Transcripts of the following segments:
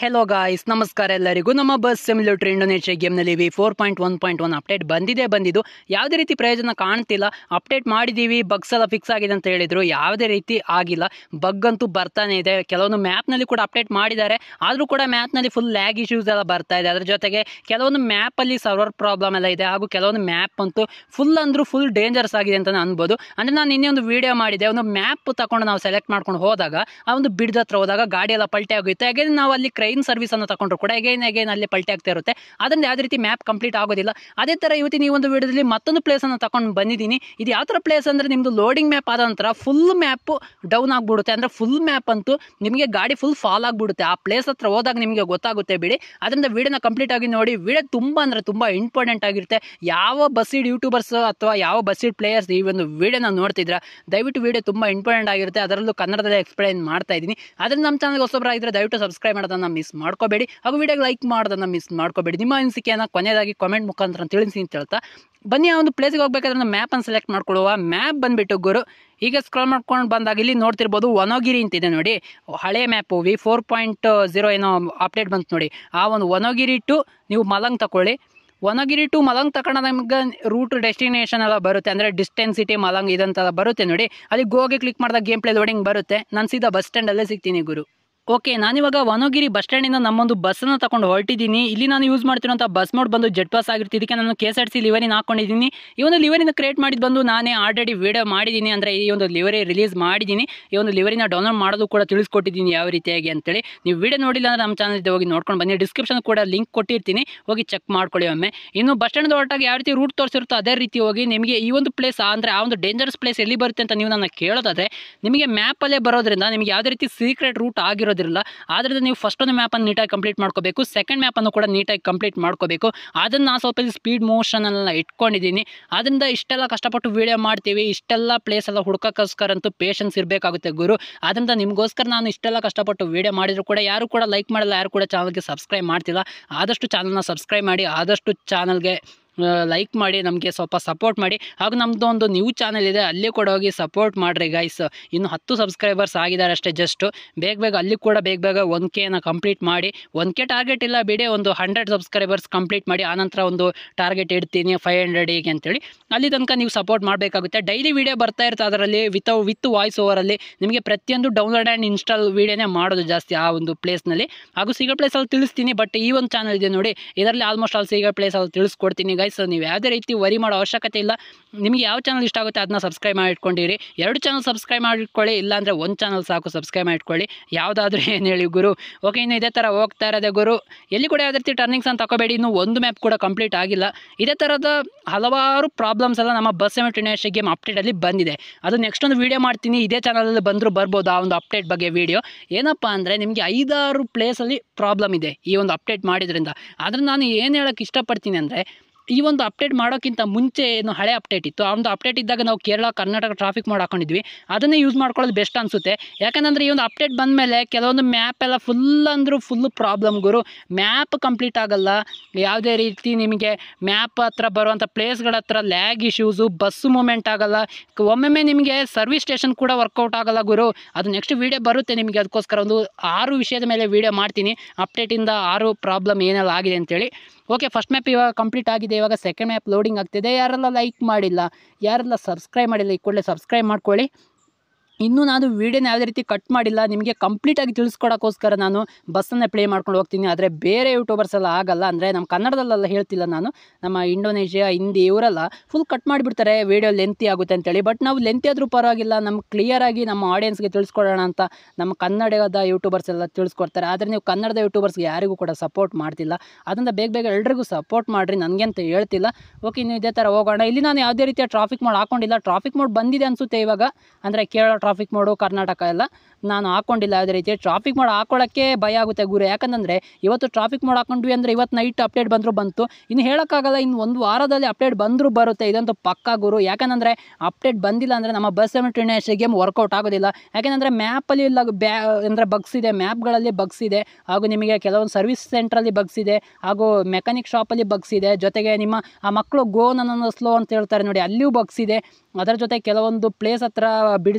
hello guys ನಮಸ್ಕಾರ ಎಲ್ಲರಿಗೂ ನಮ್ಮ ಬಸ್ ಸಿಮ್ಯುಲೇಟರ್ ಇಂಡೋನೇಷ್ಯಾ ಗೇಮ್ನಲ್ಲಿ V four point one point one update ಬಂದಿದೆ ಬಂದಿದ್ದು ಯಾವುದೇ ರೀತಿ ಪ್ರಯೋಜನ ಕಾಣ್ತಿಲ್ಲ ಅಪ್ಡೇಟ್ ಮಾಡಿದ್ದೀವಿ ಬಗ್ಸ್ ಎಲ್ಲ ಫಿಕ್ಸ್ ಆಗಿದೆ ಅಂತ ಹೇಳಿದ್ರು ಯಾವುದೇ ರೀತಿ ಆಗಿಲ್ಲ ಬಗ್ ಅಂತೂ ಬರ್ತಾನೆ ಇದೆ ಕೆಲವೊಂದು ಮ್ಯಾಪ್ನಲ್ಲಿ ಕೂಡ ಅಪ್ಡೇಟ್ ಮಾಡಿದ್ದಾರೆ ಆದರೂ ಕೂಡ ಮ್ಯಾಪ್ನಲ್ಲಿ ಫುಲ್ ಲ್ಯಾಗ್ ಇಶ್ಯೂಸ್ ಎಲ್ಲ ಬರ್ತಾ ಇದೆ ಅದ್ರ ಜೊತೆಗೆ ಕೆಲವೊಂದು ಮ್ಯಾಪಲ್ಲಿ ಸರ್ವರ್ ಪ್ರಾಬ್ಲಮ್ ಎಲ್ಲ ಇದೆ ಹಾಗೂ ಕೆಲವೊಂದು ಮ್ಯಾಪ್ ಅಂತೂ ಫುಲ್ ಅಂದ್ರೂ ಫುಲ್ ಡೇಂಜರ್ಸ್ ಆಗಿದೆ ಅಂತ ಅನ್ಬೋದು ಅಂದರೆ ನಾನು ನಿನ್ನೆ ಒಂದು ವಿಡಿಯೋ ಮಾಡಿದೆ ಒಂದು ಮ್ಯಾಪ್ ತಗೊಂಡು ನಾವು ಸೆಲೆಕ್ಟ್ ಮಾಡ್ಕೊಂಡು ಹೋದಾಗ ಆ ಒಂದು ಬಿಡ್ದ ಹತ್ರ ಹೋದಾಗ ಗಾಡಿ ಎಲ್ಲ ಪಲ್ಟೆ ಆಗುತ್ತೆ ಅಗೇನ್ ನಾವು ಅಲ್ಲಿ ಕ್ರೈನ್ ಸರ್ವಿಸ್ ಅನ್ನು ತಗೊಂಡ್ರು ಕೂಡ ಅಗೇನ್ ಅಗೇನ್ ಅಲ್ಲಿ ಪಲ್ಟೆ ಆಗ್ತಾ ಇರುತ್ತೆ ಅದರಿಂದ ಯಾವುದೇ ರೀತಿ ಮ್ಯಾಪ್ ಕಂಪ್ಲೀಟ್ ಆಗೋದಿಲ್ಲ ಅದೇ ಥರ ಇವತ್ತಿನ ಈ ಒಂದು ವಿಡಿಯೋದಲ್ಲಿ ಮತ್ತೊಂದು ಪ್ಲೇಸ್ ಅನ್ನು ತಗೊಂಡು ಬಂದಿದ್ದೀನಿ ಇದು ಯಾವ ಥರ ಪ್ಲೇಸ್ ಅಂದರೆ ನಿಮ್ಮದು ಲೋಡಿಂಗ್ ಮ್ಯಾಪ್ ಆದ ನಂತರ ಫುಲ್ ಮ್ಯಾಪ್ ಡೌನ್ ಆಗಿಬಿಡುತ್ತೆ ಅಂದರೆ ಫುಲ್ ಮ್ಯಾಪ್ ಅಂತೂ ನಿಮಗೆ ಗಾಡಿ ಫುಲ್ ಫಾಲ್ ಆಗಿಬಿಡುತ್ತೆ ಆ ಪ್ಲೇಸ್ ಹತ್ರ ಹೋದಾಗ ನಿಮಗೆ ಗೊತ್ತಾಗುತ್ತೆ ಬಿಡಿ ಅದರಿಂದ ವಿಡಿಯೋನ ಕಂಪ್ಲೀಟ್ ಆಗಿ ನೋಡಿ ವಿಡಿಯೋ ತುಂಬ ಅಂದರೆ ತುಂಬ ಇಂಪಾರ್ಟೆಂಟ್ ಆಗಿರುತ್ತೆ ಯಾವ ಬಸ್ಸಿಡ್ ಯೂಟ್ಯೂಬರ್ಸ್ ಅಥವಾ ಯಾವ ಬಸ್ಸಿಡ್ ಪ್ಲೇಯರ್ಸ್ ಈ ಒಂದು ವಿಡಿಯೋನ ನೋಡ್ತಿದ್ರ ದಯವಿಟ್ಟು ವಿಡಿಯೋ ತುಂಬ ಇಂಪಾರ್ಟೆಂಟ್ ಆಗಿರುತ್ತೆ ಅದರಲ್ಲೂ ಕನ್ನಡದಲ್ಲಿ ಎಕ್ಸ್ಪ್ಲೈನ್ ಮಾಡ್ತಾ ಇದ್ದೀನಿ ಅದರಿಂದ ನಮ್ಮ ಚಾನಲ್ಗೆ ಹೊಸಬರಾಗಿದ್ದರೆ ದಯವಿಟ್ಟು ಸಬ್ಸ್ಕ್ರೈಬ್ ಮಾಡೋದನ್ನು ಮಿಸ್ ಮಾಡ್ಕೋಬೇಡಿ ಹಾಗೂ ವಿಡಿಯೋಗೆ ಲೈಕ್ ಮಾಡೋದನ್ನು ಮಿಸ್ ಮಾಡ್ಕೋಬೇಡಿ ನಿಮ್ಮ ಅನಿಸಿಕೆಯನ್ನು ಕೊನೆಯದಾಗಿ ಕಾಮೆಂಟ್ ಮುಖಾಂತರ ತಿಳಿಸಿ ಅಂತ ಹೇಳ್ತಾ ಬನ್ನಿ ಆ ಒಂದು ಪ್ಲೇಸ್ಗೆ ಹೋಗ್ಬೇಕಾದ್ರೆ ನಾವು ಮ್ಯಾಪನ್ನು ಸೆಲೆಕ್ಟ್ ಮಾಡ್ಕೊಳ್ಳುವ ಮ್ಯಾಪ್ ಬಂದುಬಿಟ್ಟು ಗುರು ಈಗ ಸ್ಕ್ರಾಲ್ ಮಾಡ್ಕೊಂಡು ಬಂದಾಗ ಇಲ್ಲಿ ನೋಡ್ತಿರ್ಬೋದು ವನೋಗಿರಿ ಅಂತಿದೆ ನೋಡಿ ಹಳೆ map V four point zero ಏನೋ ಅಪ್ಡೇಟ್ ಬಂತು ನೋಡಿ ಆ ಒಂದು ವನೋಗಿರಿ ಟು ನೀವು ಮಲಂಗ್ ತಗೊಳ್ಳಿ ವನಗಿರಿ ಟು ಮಲಂಗ್ ತಗೊಂಡ ನಮ್ಗೆ ರೂಟ್ ಡೆಸ್ಟಿನೇಷನ್ ಎಲ್ಲ ಬರುತ್ತೆ ಅಂದರೆ ಡಿಸ್ಟೆನ್ಸ್ ಸಿಟಿ ಮಲಂಗ್ ಇದಂತೆಲ್ಲ ಬರುತ್ತೆ ನೋಡಿ ಅಲ್ಲಿ ಗೋಗೆ ಕ್ಲಿಕ್ ಮಾಡಿದಾಗ ಗೇಮ್ ಪ್ಲೇ ಲೋಡಿಂಗ್ ಬರುತ್ತೆ ನಾನು ಸೀದಾ ಬಸ್ ಸ್ಟ್ಯಾಂಡಲ್ಲೇ ಸಿಗ್ತೀನಿ ಗುರು ಓಕೆ ನಾನಿವಾಗ ವನಗಿರಿ ಬಸ್ ಸ್ಟ್ಯಾಂಡಿಂದ ನಮ್ಮೊಂದು ಬಸ್ಸನ್ನು ತಗೊಂಡು ಹೊರಟಿದ್ದೀನಿ ಇಲ್ಲಿ ನಾನು ಯೂಸ್ ಮಾಡ್ತಿರೋಂಥ ಬಸ್ ಮೋಡ್ ಬಂದು ಜೆಟ್ ಬಸ್ ಆಗಿರುತ್ತೆ ಇದಕ್ಕೆ ನಾನು ಕೆ ಎಸ್ ಆರ್ ಸಿ ಲಿವರಿನ ಹಾಕೊಂಡಿದ್ದೀನಿ ಈ ಒಂದು ಲಿವರಿನ ಕ್ರಿಯೇಟ್ ಮಾಡಿದ್ದು ಬಂದು ನಾನೇ ಆಲ್ರೆಡಿ ವಿಡಿಯೋ ಮಾಡಿದ್ದೀನಿ ಅಂದರೆ ಈ ಒಂದು ಲಿವರಿ ರಿಲೀಸ್ ಮಾಡಿದ್ದೀನಿ ಈ ಒಂದು ಲಿವರಿನ ಡೌನ್ಲೋಡ್ ಮಾಡೋದು ಕೂಡ ತಿಳಿಸ್ಕೊಟ್ಟಿದ್ದೀನಿ ಯಾವ ರೀತಿಯಾಗಿ ಅಂತೇಳಿ ನೀವು ವಿಡಿಯೋ ನೋಡಿಲ್ಲ ಅಂದರೆ ನಮ್ಮ ಚಾನಲ್ ಹೋಗಿ ನೋಡ್ಕೊಂಡು ಬನ್ನಿ ಡಿಸ್ಕ್ರಿಪ್ಷನ್ ಕೂಡ ಲಿಂಕ್ ಕೊಟ್ಟಿರ್ತೀನಿ ಹೋಗಿ ಚೆಕ್ ಮಾಡ್ಕೊಳ್ಳಿ ಒಮ್ಮೆ ಇನ್ನು ಬಸ್ ಸ್ಟ್ಯಾಂಡ್ ಹೊರಟಾಗ ಯಾವ ರೀತಿ ರೂಟ್ ತೋರಿಸಿರುತ್ತೋ ಅದೇ ರೀತಿ ಹೋಗಿ ನಿಮಗೆ ಈ ಒಂದು ಪ್ಲೇಸ್ ಅಂದರೆ ಆ ಒಂದು ಡೇಂಜರಸ್ ಪ್ಲೇಸ್ ಎಲ್ಲಿ ಬರುತ್ತೆ ಅಂತ ನೀವು ನನ್ನ ಕೇಳೋದಾದರೆ ನಿಮಗೆ ಮ್ಯಾಪಲ್ಲೇ ಬರೋದ್ರಿಂದ ನಿಮಗೆ ಯಾವುದೇ ರೀತಿ ಸೀಕ್ರೆಟ್ ರೂಟ್ ಆಗಿರೋದಿಲ್ಲ ಆದ್ದರಿಂದ ನೀವು ಫಸ್ಟ್ ಒಂದು ಮ್ಯಾಪನ್ನು ನೀಟಾಗಿ ಕಂಪ್ಲೀಟ್ ಮಾಡ್ಕೋಬೇಕು ಸೆಕೆಂಡ್ ಮ್ಯಾಪನ್ನು ಕೂಡ ನೀಟಾಗಿ ಕಂಪ್ಲೀಟ್ ಮಾಡ್ಕೋಬೇಕು ಅದನ್ನು ನಾನು ಸ್ವಲ್ಪ ಸ್ಪೀಡ್ ಮೋಷನನ್ನು ಇಟ್ಕೊಂಡಿದ್ದೀನಿ ಅದರಿಂದ ಇಷ್ಟೆಲ್ಲ ಕಷ್ಟಪಟ್ಟು ವೀಡಿಯೋ ಮಾಡ್ತೀವಿ ಇಷ್ಟೆಲ್ಲ ಪ್ಲೇಸ್ ಎಲ್ಲ ಹುಡ್ಕೋಕ್ಕೋಸ್ಕರ ಅಂತೂ ಪೇಷನ್ಸ್ ಇರಬೇಕಾಗುತ್ತೆ ಗುರು ಅದರಿಂದ ನಿಮಗೋಸ್ಕರ ನಾನು ಇಷ್ಟೆಲ್ಲ ಕಷ್ಟಪಟ್ಟು ವೀಡಿಯೋ ಮಾಡಿದ್ರು ಕೂಡ ಯಾರು ಕೂಡ ಲೈಕ್ ಮಾಡಲ್ಲ ಯಾರು ಕೂಡ ಚಾನಲ್ಗೆ ಸಬ್ಸ್ಕ್ರೈಬ್ ಮಾಡ್ತಿಲ್ಲ ಆದಷ್ಟು ಚಾನಲ್ನ ಸಬ್ಸ್ಕ್ರೈಬ್ ಮಾಡಿ ಆದಷ್ಟು ಚಾನಲ್ಗೆ ಲೈಕ್ ಮಾಡಿ ನಮಗೆ ಸ್ವಲ್ಪ ಸಪೋರ್ಟ್ ಮಾಡಿ ಹಾಗೂ ನಮ್ಮದು ಒಂದು ನ್ಯೂ ಚಾನಲ್ ಇದೆ ಅಲ್ಲಿ ಕೂಡ ಹೋಗಿ ಸಪೋರ್ಟ್ ಮಾಡಿರಿ ಗೈಸ್ ಇನ್ನು ಹತ್ತು ಸಬ್ಸ್ಕ್ರೈಬರ್ಸ್ ಆಗಿದ್ದಾರೆ ಅಷ್ಟೇ ಜಸ್ಟು ಬೇಗ ಬೇಗ ಅಲ್ಲಿ ಕೂಡ ಬೇಗ ಬೇಗ ಒನ್ ಕೆನ ಕಂಪ್ಲೀಟ್ ಮಾಡಿ ಒನ್ ಕೆ ಟಾರ್ಗೆಟ್ ಇಲ್ಲ ಬಿಡಿ ಒಂದು ಹಂಡ್ರೆಡ್ ಸಬ್ಸ್ಕ್ರೈಬರ್ಸ್ ಕಂಪ್ಲೀಟ್ ಮಾಡಿ ಆನಂತರ ಒಂದು ಟಾರ್ಗೆಟ್ ಇಡ್ತೀನಿ ಫೈವ್ ಹಂಡ್ರೆಡಿಗೆ ಅಂತೇಳಿ ಅಲ್ಲಿ ತನಕ ನೀವು ಸಪೋರ್ಟ್ ಮಾಡಬೇಕಾಗುತ್ತೆ ಡೈಲಿ ವೀಡಿಯೋ ಬರ್ತಾ ಇರುತ್ತೆ ಅದರಲ್ಲಿ ವಿತ್ ವಿತ್ ವಾಯ್ಸ್ ಓವರಲ್ಲಿ ನಿಮಗೆ ಪ್ರತಿಯೊಂದು ಡೌನ್ಲೋಡ್ ಆ್ಯಂಡ್ ಇನ್ಸ್ಟಾಲ್ ವೀಡಿಯೋನೇ ಮಾಡೋದು ಜಾಸ್ತಿ ಆ ಒಂದು ಪ್ಲೇಸ್ನಲ್ಲಿ ಹಾಗೂ ಸಿಗೋ ಪ್ಲೇಸಲ್ಲಿ ತಿಳಿಸ್ತೀನಿ ಬಟ್ ಈ ಒಂದು ಚಾನಲ್ ಇದೆ ನೋಡಿ ಇದರಲ್ಲಿ ಆಲ್ಮೋಸ್ಟ್ ಆಲ್ ಸಿಗೋ ಪ್ಲೇಸಲ್ಲಿ ತಿಳಿಸ್ಕೊಡ್ತೀನಿ ಗೈಸ್ ನೀವು ಯಾವುದೇ ರೀತಿ ವರಿ ಮಾಡೋ ಅವಶ್ಯಕತೆ ಇಲ್ಲ ನಿಮಗೆ ಯಾವ ಚಾನಲ್ ಇಷ್ಟ ಆಗುತ್ತೆ ಅದನ್ನ ಸಬ್ಸ್ಕ್ರೈಬ್ ಮಾಡಿ ಇಟ್ಕೊಂಡಿರಿ ಎರಡು ಚಾನಲ್ ಸಬ್ಸ್ಕ್ರೈಬ್ ಮಾಡಿಟ್ಕೊಳ್ಳಿ ಇಲ್ಲಾಂದರೆ ಒಂದು ಚಾನಲ್ ಸಾಕು ಸಬ್ಸ್ಕ್ರೈಬ್ ಮಾಡಿ ಇಟ್ಕೊಳ್ಳಿ ಯಾವುದಾದ್ರೂ ಏನು ಹೇಳಿ ಗುರು ಓಕೆ ಇನ್ನು ಇದೇ ಥರ ಹೋಗ್ತಾ ಇರೋದೆ ಗುರು ಎಲ್ಲಿ ಕೂಡ ಯಾವುದೇ ರೀತಿ ಟರ್ನಿಂಗ್ಸ್ ಅಂತ ತಗೋಬೇಡಿ ಇನ್ನು ಒಂದು ಮ್ಯಾಪ್ ಕೂಡ ಕಂಪ್ಲೀಟ್ ಆಗಿಲ್ಲ ಇದೇ ಥರದ ಹಲವಾರು ಪ್ರಾಬ್ಲಮ್ಸ್ ಎಲ್ಲ ನಮ್ಮ ಬಸ್ ಇಂಟರ್ನ್ಯಾಷನಲ್ ಗೇಮ್ ಅಪ್ಡೇಟಲ್ಲಿ ಬಂದಿದೆ ಅದು ನೆಕ್ಸ್ಟ್ ಒಂದು ವೀಡಿಯೋ ಮಾಡ್ತೀನಿ ಇದೇ ಚಾನಲಲ್ಲಿ ಬಂದರೂ ಬರ್ಬೋದು ಆ ಒಂದು ಅಪ್ಡೇಟ್ ಬಗ್ಗೆ ವೀಡಿಯೋ ಏನಪ್ಪ ಅಂದರೆ ನಿಮಗೆ ಐದಾರು ಪ್ಲೇಸಲ್ಲಿ ಪ್ರಾಬ್ಲಮ್ ಇದೆ ಈ ಒಂದು ಅಪ್ಡೇಟ್ ಮಾಡಿದ್ರಿಂದ ಆದರೆ ನಾನು ಏನು ಹೇಳೋಕ್ಕೆ ಇಷ್ಟಪಡ್ತೀನಿ ಅಂದರೆ ಈ ಒಂದು ಅಪ್ಡೇಟ್ ಮಾಡೋಕ್ಕಿಂತ ಮುಂಚೆ ಏನು ಹಳೆ ಅಪ್ಡೇಟ್ ಇತ್ತು ಆ ಒಂದು ಅಪ್ಡೇಟ್ ಇದ್ದಾಗ ನಾವು ಕೇರಳ ಕರ್ನಾಟಕ ಟ್ರಾಫಿಕ್ ಮೋಡ್ ಹಾಕೊಂಡಿದ್ವಿ ಅದನ್ನೇ ಯೂಸ್ ಮಾಡ್ಕೊಳ್ಳೋದು ಬೆಸ್ಟ್ ಅನಿಸುತ್ತೆ ಯಾಕಂದರೆ ಈ ಒಂದು ಅಪ್ಡೇಟ್ ಬಂದಮೇಲೆ ಕೆಲವೊಂದು ಮ್ಯಾಪ್ ಎಲ್ಲ ಫುಲ್ ಅಂದರೂ ಫುಲ್ಲು ಪ್ರಾಬ್ಲಮ್ ಗುರು ಮ್ಯಾಪ್ ಕಂಪ್ಲೀಟ್ ಆಗಲ್ಲ ಯಾವುದೇ ರೀತಿ ನಿಮಗೆ ಮ್ಯಾಪ್ ಹತ್ರ ಬರುವಂಥ ಪ್ಲೇಸ್ಗಳ ಹತ್ರ ಲ್ಯಾಗ್ ಇಶ್ಯೂಸು ಬಸ್ಸು ಮೂಮೆಂಟ್ ಆಗಲ್ಲ ಒಮ್ಮೊಮ್ಮೆ ನಿಮಗೆ ಸರ್ವಿಸ್ ಸ್ಟೇಷನ್ ಕೂಡ ವರ್ಕೌಟ್ ಆಗಲ್ಲ ಗುರು ಅದು ನೆಕ್ಸ್ಟ್ ವೀಡಿಯೋ ಬರುತ್ತೆ ನಿಮಗೆ ಅದಕ್ಕೋಸ್ಕರ ಒಂದು ಆರು ವಿಷಯದ ಮೇಲೆ ವೀಡಿಯೋ ಮಾಡ್ತೀನಿ ಅಪ್ಡೇಟಿಂದ ಆರು ಪ್ರಾಬ್ಲಮ್ ಏನೆಲ್ಲ ಆಗಿದೆ ಅಂತೇಳಿ ಓಕೆ ಫಸ್ಟ್ ಮ್ಯಾಪ್ ಇವಾಗ ಕಂಪ್ಲೀಟ್ ಆಗಿದೆ ಇವಾಗ ಸೆಕೆಂಡ್ ಮ್ಯಾಪ್ ಲೋಡಿಂಗ್ ಆಗ್ತಿದೆ ಯಾರೆಲ್ಲ ಲೈಕ್ ಮಾಡಿಲ್ಲ ಯಾರೆಲ್ಲ ಸಬ್ಸ್ಕ್ರೈಬ್ ಮಾಡಿಲ್ಲ ಈ ಕೂಡಲೇ ಸಬ್ಸ್ಕ್ರೈಬ್ ಮಾಡ್ಕೊಳ್ಳಿ ಇನ್ನೂ ನಾನು ವೀಡಿಯೋನ ಯಾವುದೇ ರೀತಿ ಕಟ್ ಮಾಡಿಲ್ಲ ನಿಮಗೆ ಕಂಪ್ಲೀಟಾಗಿ ತಿಳಿಸ್ಕೊಡೋಕ್ಕೋಸ್ಕರ ನಾನು ಬಸ್ಸನ್ನೇ ಪ್ಲೇ ಮಾಡ್ಕೊಂಡು ಹೋಗ್ತೀನಿ ಆದರೆ ಬೇರೆ ಯೂಟ್ಯೂಬರ್ಸ್ ಎಲ್ಲ ಆಗಲ್ಲ ಅಂದರೆ ನಮ್ಮ ಕನ್ನಡದಲ್ಲೆಲ್ಲ ಹೇಳ್ತಿಲ್ಲ ನಾನು ನಮ್ಮ ಇಂಡೋನೇಷ್ಯಾ ಹಿಂದಿ ಇವರೆಲ್ಲ ಫುಲ್ ಕಟ್ ಮಾಡಿಬಿಡ್ತಾರೆ ವೀಡಿಯೋ ಲೆಂತಿ ಆಗುತ್ತೆ ಅಂತೇಳಿ ಬಟ್ ನಾವು ಲೆಂತಿ ಆದರೂ ಪರವಾಗಿಲ್ಲ ನಮ್ಗೆ ಕ್ಲಿಯರಾಗಿ ನಮ್ಮ ಆಡಿಯನ್ಸ್ಗೆ ತಿಳಿಸ್ಕೊಡೋಣ ಅಂತ ನಮ್ಮ ಕನ್ನಡದ ಯೂಟ್ಯೂಬರ್ಸ್ ಎಲ್ಲ ತಿಳಿಸ್ಕೊಡ್ತಾರೆ ಆದರೆ ನೀವು ಕನ್ನಡದ ಯೂಟ್ಯೂಬರ್ಸ್ಗೆ ಯಾರಿಗೂ ಕೂಡ ಸಪೋರ್ಟ್ ಮಾಡ್ತಿಲ್ಲ ಅದರಿಂದ ಬೇಗ ಬೇಗ ಎಲ್ರಿಗೂ ಸಪೋರ್ಟ್ ಮಾಡಿರಿ ನನಗೆ ಅಂತ ಹೇಳ್ತಿಲ್ಲ ಓಕೆ ಇನ್ನು ಇದೇ ಥರ ಹೋಗೋಣ ಇಲ್ಲಿ ನಾನು ಯಾವುದೇ ರೀತಿಯ ಟ್ರಾಫಿಕ್ ಮೋಡ್ ಹಾಕೊಂಡಿಲ್ಲ ಟ್ರಾಫಿಕ್ ಮೋಡ್ ಬಂದಿದೆ ಅನಿಸುತ್ತೆ ಇವಾಗ ಅಂದರೆ ಕೇರಳ ಟ್ರಾಫಿಕ್ ಮೋಡು ಕರ್ನಾಟಕ ಎಲ್ಲ ನಾನು ಹಾಕೊಂಡಿಲ್ಲ ಯಾವುದೇ ರೀತಿ ಟ್ರಾಫಿಕ್ ಮೋಡ್ ಹಾಕೊಳ್ಳೋಕ್ಕೆ ಭಯ ಆಗುತ್ತೆ ಗುರು ಯಾಕಂದರೆ ಇವತ್ತು ಟ್ರಾಫಿಕ್ ಮೋಡ್ ಹಾಕೊಂಡ್ವಿ ಅಂದರೆ ಇವತ್ತು ನೈಟ್ ಅಪ್ಡೇಟ್ ಬಂದರೂ ಬಂತು ಇನ್ನು ಹೇಳೋಕ್ಕಾಗಲ್ಲ ಇನ್ನು ಒಂದು ವಾರದಲ್ಲಿ ಅಪ್ಡೇಟ್ ಬಂದರೂ ಬರುತ್ತೆ ಇದಂತೂ ಪಕ್ಕಾ ಗುರು ಯಾಕಂದರೆ ಅಪ್ಡೇಟ್ ಬಂದಿಲ್ಲ ಅಂದರೆ ನಮ್ಮ ಬಸ್ ಇಂಟರ್ನ್ಯಾಷನಲ್ ಗೇಮ್ ವರ್ಕೌಟ್ ಆಗೋದಿಲ್ಲ ಯಾಕೆಂದರೆ ಮ್ಯಾಪಲ್ಲಿ ಇಲ್ಲ ಬ್ಯಾ ಅಂದರೆ ಬಗ್ಸ್ ಇದೆ ಮ್ಯಾಪ್ಗಳಲ್ಲಿ ಬಗ್ಸ್ ಇದೆ ಹಾಗೂ ನಿಮಗೆ ಕೆಲವೊಂದು ಸರ್ವಿಸ್ ಸೆಂಟ್ರಲ್ಲಿ ಬಗ್ಸ್ ಇದೆ ಹಾಗೂ ಮೆಕ್ಯಾನಿಕ್ ಶಾಪಲ್ಲಿ ಬಗ್ಸ್ ಇದೆ ಜೊತೆಗೆ ನಿಮ್ಮ ಆ ಮಕ್ಕಳು ಗೋ ನನ್ನ ಸ್ಲೋ ಅಂತ ಹೇಳ್ತಾರೆ ನೋಡಿ ಅಲ್ಲಿಯೂ ಬಗ್ಸ್ ಇದೆ ಅದರ ಜೊತೆ ಕೆಲವೊಂದು ಪ್ಲೇಸ್ ಹತ್ರ ಬಿಡ್ಜ್ ಹತ್ರ ಎಲ್ಲ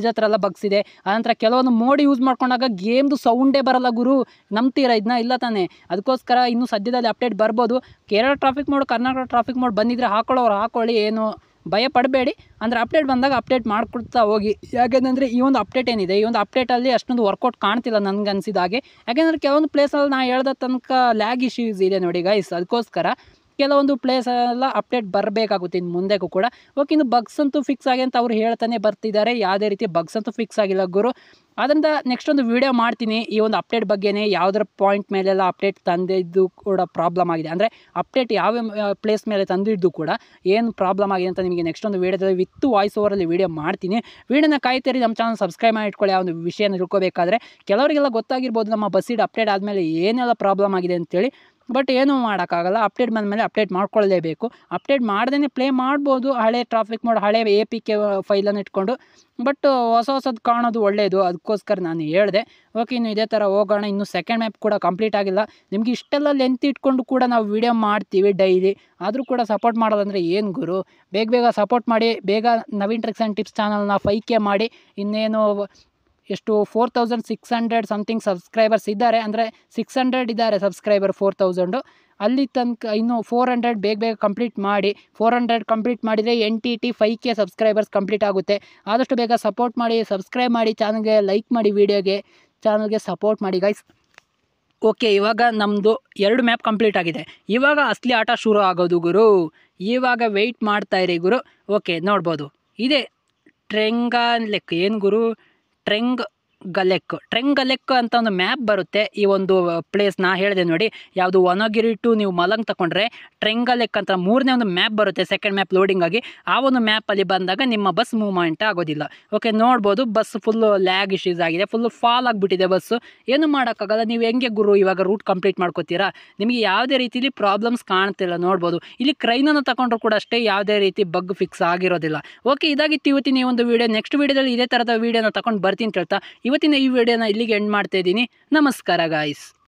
ಬಗ್ಸ್ ಇದೆ ಆನಂತರ ಕೆಲವೊಂದು ಮೋಡ್ ಯೂಸ್ ಮಾಡ್ಕೊಂಡಾಗ ಗೇಮ್ದು ಸೌಂಡೇ ಬರಲ್ಲ ಗುರು ನಂಬ್ತೀರಾ ಇದನ್ನ ಇಲ್ಲ ತಾನೇ ಅದಕ್ಕೋಸ್ಕರ ಇನ್ನೂ ಸದ್ಯದಲ್ಲಿ ಅಪ್ಡೇಟ್ ಬರ್ಬೋದು Kerala traffic mod Karnataka traffic mod ಬಂದಿದ್ರೆ ಹಾಕೊಳ್ಳೋರು ಹಾಕೊಳ್ಳಿ ಏನು ಭಯ ಪಡಬೇಡಿ ಅಂದರೆ ಅಪ್ಡೇಟ್ ಬಂದಾಗ ಅಪ್ಡೇಟ್ ಮಾಡ್ಕೊಡ್ತಾ ಹೋಗಿ ಯಾಕೆಂದರೆ ಈ ಒಂದು ಅಪ್ಡೇಟ್ ಏನಿದೆ ಈ ಒಂದು ಅಪ್ಡೇಟಲ್ಲಿ ಅಷ್ಟೊಂದು ವರ್ಕೌಟ್ ಕಾಣ್ತಿಲ್ಲ ನನಗೆ ಅನಿಸಿದ ಹಾಗೆ ಯಾಕೆಂದರೆ ಕೆಲವೊಂದು ಪ್ಲೇಸಲ್ಲಿ ನಾ ಹೇಳ್ದ ತನಕ ಲ್ಯಾಗ್ ಇಶ್ಯೂಸ್ ಇದೆ ನೋಡಿ ಗೈಸ್ ಅದಕ್ಕೋಸ್ಕರ ಕೆಲವೊಂದು ಪ್ಲೇಸ್ ಎಲ್ಲ ಅಪ್ಡೇಟ್ ಬರಬೇಕಾಗುತ್ತೆ ಇನ್ನು ಮುಂದೆಗೂ ಕೂಡ ಓಕೆ ಇನ್ನು ಬಗ್ಸ್ ಅಂತೂ ಫಿಕ್ಸ್ ಆಗಿ ಅಂತ ಅವ್ರು ಹೇಳ್ತಾನೆ ಬರ್ತಿದ್ದಾರೆ ಯಾವುದೇ ರೀತಿ ಬಗ್ಸ್ ಅಂತೂ ಫಿಕ್ಸ್ ಆಗಿಲ್ಲ ಗುರು ಅದರಿಂದ ನೆಕ್ಸ್ಟ್ ಒಂದು ವಿಡಿಯೋ ಮಾಡ್ತೀನಿ ಈ ಒಂದು ಅಪ್ಡೇಟ್ ಬಗ್ಗೆನೇ ಯಾವುದರ ಪಾಯಿಂಟ್ ಮೇಲೆಲ್ಲ ಅಪ್ಡೇಟ್ ತಂದಿದ್ದು ಕೂಡ ಪ್ರಾಬ್ಲಮ್ ಆಗಿದೆ ಅಂದರೆ ಅಪ್ಡೇಟ್ ಯಾವ ಪ್ಲೇಸ್ ಮೇಲೆ ತಂದಿದ್ದು ಕೂಡ ಏನು ಪ್ರಾಬ್ಲಮ್ ಆಗಿದೆ ಅಂತ ನಿಮಗೆ ನೆಕ್ಸ್ಟ್ ಒಂದು ವೀಡಿಯೋದಲ್ಲಿ ವಿತ್ ವಾಯ್ಸ್ ಓವರಲ್ಲಿ ವೀಡಿಯೋ ಮಾಡ್ತೀನಿ ವೀಡಿಯೋನ ಕಾಯ್ತೀರಿ ನಮ್ಮ ಚಾನಲ್ ಸಬ್ಸ್ಕ್ರೈಬ್ ಮಾಡಿ ಇಟ್ಕೊಳ್ಳಿ ಆ ಒಂದು ವಿಷಯನ ತಿಳ್ಕೊಬೇಕಾದ್ರೆ ಕೆಲವರಿಗೆಲ್ಲ ಗೊತ್ತಾಗಿರ್ಬೋದು ನಮ್ಮ ಬಸ್ಸಿಡ್ ಅಪ್ಡೇಟ್ ಆದಮೇಲೆ ಏನೆಲ್ಲ ಪ್ರಾಬ್ಲಮ್ ಆಗಿದೆ ಅಂತೇಳಿ ಬಟ್ ಏನೂ ಮಾಡೋಕ್ಕಾಗಲ್ಲ ಅಪ್ಡೇಟ್ ಬಂದಮೇಲೆ ಅಪ್ಡೇಟ್ ಮಾಡ್ಕೊಳ್ಳೇಬೇಕು ಅಪ್ಡೇಟ್ ಮಾಡ್ದೇ ಪ್ಲೇ ಮಾಡ್ಬೋದು ಹಳೆ ಟ್ರಾಫಿಕ್ ಮೋಡ್ ಹಳೆ ಎ ಪಿ ಕೆ ಫೈಲನ್ನು ಇಟ್ಕೊಂಡು ಬಟ್ ಹೊಸ ಹೊಸದು ಕಾಣೋದು ಒಳ್ಳೆಯದು ಅದಕ್ಕೋಸ್ಕರ ನಾನು ಹೇಳಿದೆ ಓಕೆ ಇನ್ನು ಇದೇ ಥರ ಹೋಗೋಣ ಇನ್ನು ಸೆಕೆಂಡ್ ಮ್ಯಾಪ್ ಕೂಡ ಕಂಪ್ಲೀಟ್ ಆಗಿಲ್ಲ ನಿಮ್ಗೆ ಇಷ್ಟೆಲ್ಲ ಲೆಂತ್ ಇಟ್ಕೊಂಡು ಕೂಡ ನಾವು ವಿಡಿಯೋ ಮಾಡ್ತೀವಿ ಡೈಲಿ ಆದರೂ ಕೂಡ ಸಪೋರ್ಟ್ ಮಾಡೋದಂದರೆ ಏನು ಗುರು ಬೇಗ ಬೇಗ ಸಪೋರ್ಟ್ ಮಾಡಿ ಬೇಗ ನವೀನ್ ಟ್ರಿಕ್ಸ್ ಆ್ಯಂಡ್ ಟಿಪ್ಸ್ ಚಾನಲ್ನ ಫೈ ಕೆ ಮಾಡಿ ಇನ್ನೇನು ಎಷ್ಟು four thousand six hundred something subscribers ಇದ್ದಾರೆ ಅಂದರೆ ಸಿಕ್ಸ್ ಹಂಡ್ರೆಡ್ ಇದ್ದಾರೆ ಸಬ್ಸ್ಕ್ರೈಬರ್ ಫೋರ್ ತೌಸಂಡು ಅಲ್ಲಿ ತನಕ ಇನ್ನು ಫೋರ್ ಹಂಡ್ರೆಡ್ ಬೇಗ ಬೇಗ ಕಂಪ್ಲೀಟ್ ಮಾಡಿ ಫೋರ್ ಹಂಡ್ರೆಡ್ ಕಂಪ್ಲೀಟ್ ಮಾಡಿದರೆ ಎನ್ ಟಿ ಟಿ ಫೈ ಕೆ ಸಬ್ಸ್ಕ್ರೈಬರ್ಸ್ ಕಂಪ್ಲೀಟ್ ಆಗುತ್ತೆ ಆದಷ್ಟು ಬೇಗ ಸಪೋರ್ಟ್ ಮಾಡಿ ಸಬ್ಸ್ಕ್ರೈಬ್ ಮಾಡಿ ಚಾನಲ್ಗೆ ಲೈಕ್ ಮಾಡಿ ವೀಡಿಯೋಗೆ ಚಾನಲ್ಗೆ ಸಪೋರ್ಟ್ ಮಾಡಿ ಗೈಸ್ ಓಕೆ ಇವಾಗ ನಮ್ಮದು ಎರಡು ಮ್ಯಾಪ್ ಕಂಪ್ಲೀಟ್ ಆಗಿದೆ ಇವಾಗ ಅಸಲಿ ಆಟ ಶುರು ಆಗೋದು ಗುರು ಇವಾಗ ವೆಯ್ಟ್ ಮಾಡ್ತಾ ಇರಿ ಗುರು ಓಕೆ ನೋಡ್ಬೋದು ಇದೆ ಟ್ರೆಂಗಾಲೆಕ್ ಏನು ಗುರು ಟ್ರೆಂಗ್ ಗಲೆಕ್ ಟ್ರೆಂಗ್ ಗಲೆಕ್ ಅಂತ ಒಂದು ಮ್ಯಾಪ್ ಬರುತ್ತೆ ಈ ಒಂದು ಪ್ಲೇಸ್ ನಾ ಹೇಳಿದೆ ನೋಡಿ ಯಾವುದು ವನಗಿರಿ ಟು ನೀವು ಮಲಂಗ್ ತಗೊಂಡ್ರೆ ಟ್ರೆಂಗಲೆಕ್ ಅಂತ ಮೂರನೇ ಒಂದು ಮ್ಯಾಪ್ ಬರುತ್ತೆ ಸೆಕೆಂಡ್ ಮ್ಯಾಪ್ ಲೋಡಿಂಗ್ ಆಗಿ ಆ ಒಂದು ಮ್ಯಾಪಲ್ಲಿ ಬಂದಾಗ ನಿಮ್ಮ ಬಸ್ ಮೂವ್ಮೆಂಟ್ ಆಗೋದಿಲ್ಲ ಓಕೆ ನೋಡ್ಬೋದು ಬಸ್ ಫುಲ್ಲು ಲ್ಯಾಗ್ ಇಶ್ಯೂಸ್ ಆಗಿದೆ ಫುಲ್ಲು ಫಾಲ್ ಆಗಿಬಿಟ್ಟಿದೆ ಬಸ್ಸು ಏನು ಮಾಡೋಕ್ಕಾಗಲ್ಲ ನೀವು ಹೆಂಗೆ ಗುರು ಇವಾಗ ರೂಟ್ ಕಂಪ್ಲೀಟ್ ಮಾಡ್ಕೋತೀರಾ ನಿಮಗೆ ಯಾವುದೇ ರೀತಿಲಿ ಪ್ರಾಬ್ಲಮ್ಸ್ ಕಾಣ್ತಿಲ್ಲ ನೋಡ್ಬೋದು ಇಲ್ಲಿ ಕ್ರೈನನ್ನು ತಗೊಂಡ್ರು ಕೂಡ ಅಷ್ಟೇ ಯಾವುದೇ ರೀತಿ ಬಗ್ ಫಿಕ್ಸ್ ಆಗಿರೋದಿಲ್ಲ ಓಕೆ ಇದಾಗಿತ್ತು ಇವತ್ತಿನ ಈ ಒಂದು ವಿಡಿಯೋ ನೆಕ್ಸ್ಟ್ ವಿಡಿಯೋದಲ್ಲಿ ಇದೇ ಥರದ ವಿಡಿಯೋನ ತಗೊಂಡು ಬರ್ತೀನಿ ಅಂತ ಹೇಳ್ತಾ ಇವತ್ತಿನ ಈ ವಿಡಿಯೋನ ಇಲ್ಲಿಗೆ ಎಂಡ್ ಮಾಡ್ತಾ ಇದ್ದೀನಿ ನಮಸ್ಕಾರ ಗಾಯ್ಸ್